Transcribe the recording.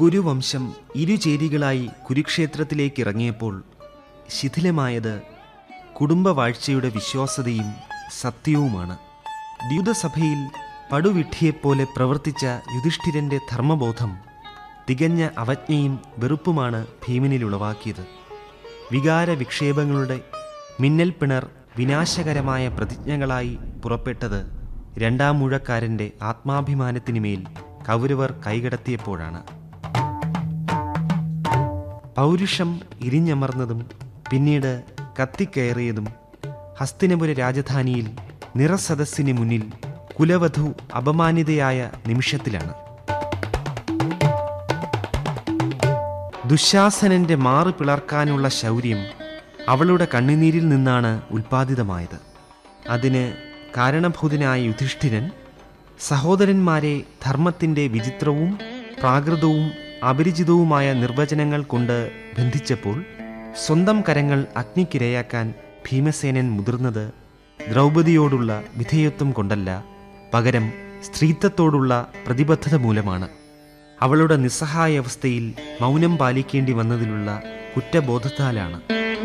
കുരുവംശം ഇരുചേരികളായി കുരുക്ഷേത്രത്തിലേക്ക് ഇറങ്ങിയപ്പോൾ ശിഥിലമായത് കുടുംബവാഴ്ചയുടെ വിശ്വാസതയും സത്യവുമാണ് ദ്യൂതസഭയിൽ പടുവിഡ്ഢിയെപ്പോലെ പ്രവർത്തിച്ച യുധിഷ്ഠിരന്റെ ധർമ്മബോധം തികഞ്ഞ അവജ്ഞയും വെറുപ്പുമാണ് ഭീമനിൽ ഉളവാക്കിയത് വികാര വിക്ഷേപങ്ങളുടെ മിന്നൽ പിണർ വിനാശകരമായ പ്രതിജ്ഞകളായി പുറപ്പെട്ടത് രണ്ടാം മുഴക്കാരൻ്റെ ആത്മാഭിമാനത്തിനുമേൽ കൗരവർ കൈകടത്തിയപ്പോഴാണ് പൗരുഷം ഇരിഞ്ഞമർന്നതും പിന്നീട് കത്തിക്കയറിയതും ഹസ്തിനപുര രാജധാനിയിൽ നിറസദസ്സിന് മുന്നിൽ കുലവധു അപമാനിതയായ നിമിഷത്തിലാണ് ദുശാസനന്റെ മാറു പിളർക്കാനുള്ള ശൗര്യം അവളുടെ കണ്ണുനീരിൽ നിന്നാണ് ഉൽപ്പാദിതമായത് അതിന് കാരണഭൂതനായ യുധിഷ്ഠിരൻ സഹോദരന്മാരെ ധർമ്മത്തിൻ്റെ വിചിത്രവും പ്രാകൃതവും അപരിചിതവുമായ നിർവചനങ്ങൾ കൊണ്ട് ബന്ധിച്ചപ്പോൾ സ്വന്തം കരങ്ങൾ അഗ്നിക്കിരയാക്കാൻ ഭീമസേനൻ മുതിർന്നത് ദ്രൗപദിയോടുള്ള വിധേയത്വം കൊണ്ടല്ല പകരം സ്ത്രീത്വത്തോടുള്ള പ്രതിബദ്ധത മൂലമാണ് അവളുടെ നിസ്സഹായാവസ്ഥയിൽ മൗനം പാലിക്കേണ്ടി വന്നതിലുള്ള കുറ്റബോധത്താലാണ്